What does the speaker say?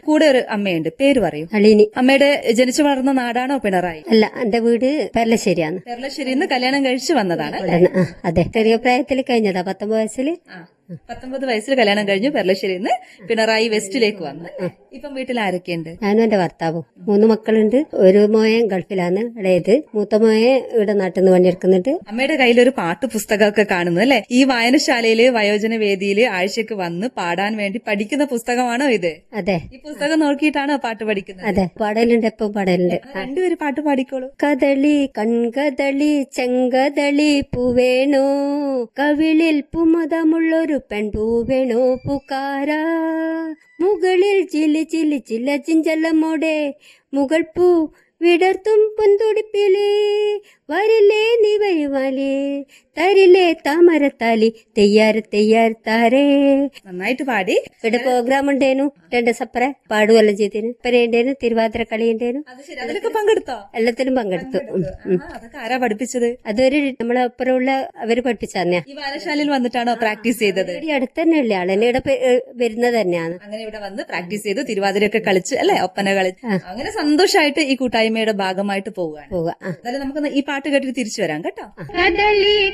കൂടെ ഒരു അമ്മയുണ്ട് പേര് പറയൂ അളീനി അമ്മയുടെ ജനിച്ചു വളർന്ന നാടാണോ പിണറായി അല്ല എന്റെ വീട് പെരലശ്ശേരിയാണ് കേരളശ്ശേരിയിൽ നിന്ന് കല്യാണം കഴിച്ചു വന്നതാണ് അല്ലേ? ഉടനെ, ആ, അതെ ചെറിയ പ്രായത്തിൽ കഴിഞ്ഞതാ പത്തൊമ്പത് വയസ്സിൽ ആ. പത്തൊമ്പത് വയസ്സിൽ കല്യാണം കഴിഞ്ഞു പെർലശ്ശേരിയിൽ നിന്ന് പിണറായി വെസ്റ്റിലേക്ക് വന്ന് ഇപ്പം വീട്ടിൽ ആരൊക്കെയുണ്ട് ഞാനും എന്റെ ഭർത്താവും മൂന്ന് മക്കളുണ്ട് ഒരു മോയൻ ഗൾഫിലാണ് ഇളയത് മൂത്ത മോയെ ഇവിടെ നാട്ടിൽ നിന്ന് പണിയെടുക്കുന്നുണ്ട് അമ്മയുടെ കയ്യിൽ ഒരു പാട്ട് പുസ്തകമൊക്കെ കാണുന്നു അല്ലെ ഈ വായനശാലയില് വയോജന വേദിയില് ആഴ്ചക്ക് വന്ന് പാടാൻ വേണ്ടി പഠിക്കുന്ന പുസ്തകമാണോ ഇത് അതെ ഈ പുസ്തകം നോക്കിയിട്ടാണോ പാട്ട് പഠിക്കുന്നത് അതെ പാടലുണ്ട് എപ്പം പാടലുണ്ട് രണ്ടുപേര് പാട്ട് പാടിക്കോളൂ കദളി കൺകദളി ചെങ്കദളി പൂവേണോ കവിളിൽ പുമതമുള്ളൊരു പെൺപൂവേണോ പുക്കാര മുകളിൽ ചിലി ചിലി ചില ചിഞ്ചലമോടെ മുകൾ പൂ വിടർത്തും പൊന്തുടിപ്പിലേ വരില്ലേ നീ വരുവാലേ തരില്ലേ താമരത്താലി തെയ്യാറ് തെയ്യാറ് താരേ നന്നായിട്ട് പാടി ഇവിടെ പ്രോഗ്രാം ഉണ്ടേനു രണ്ട് സപ്പറെ പാടുവല്ല ചെയ്തേനു പരയുണ്ടേനു തിരുവാതിര കളി ഉണ്ടേനു അത് ശരി അതിലൊക്കെ പങ്കെടുത്തോ എല്ലാത്തിനും പങ്കെടുത്തു ഉം, ഉം. ആ, അതൊക്കെ ആരാ പഠിപ്പിച്ചത് അതൊരു നമ്മളെ അപ്പുറമുള്ള അവര് പഠിപ്പിച്ചതന്നെയാ ഈ വായനശാലയിൽ വന്നിട്ടാണോ പ്രാക്ടീസ് ചെയ്തത് ഈ അടുത്ത് തന്നെയല്ലേ ആള് എന്നെ ഇവിടെ പെ- ഏ, വരുന്നത് തന്നെയാണ് അങ്ങനെ ഇവിടെ വന്ന് പ്രാക്ടീസ് ചെയ്തു തിരുവാതിരയൊക്കെ കളിച്ച് അല്ലെ ഒപ്പന കളിച്ച് അങ്ങനെ സന്തോഷമായിട്ട് ഈ കൂട്ടായ്മയുടെ ഭാഗമായിട്ട് പോവുകയാണ് പോവുക ആ എന്നാലും നമുക്ക് ഈ പാട്ട് കേട്ടിട്ട് തിരിച്ചു വരാം കേട്ടോ കദളി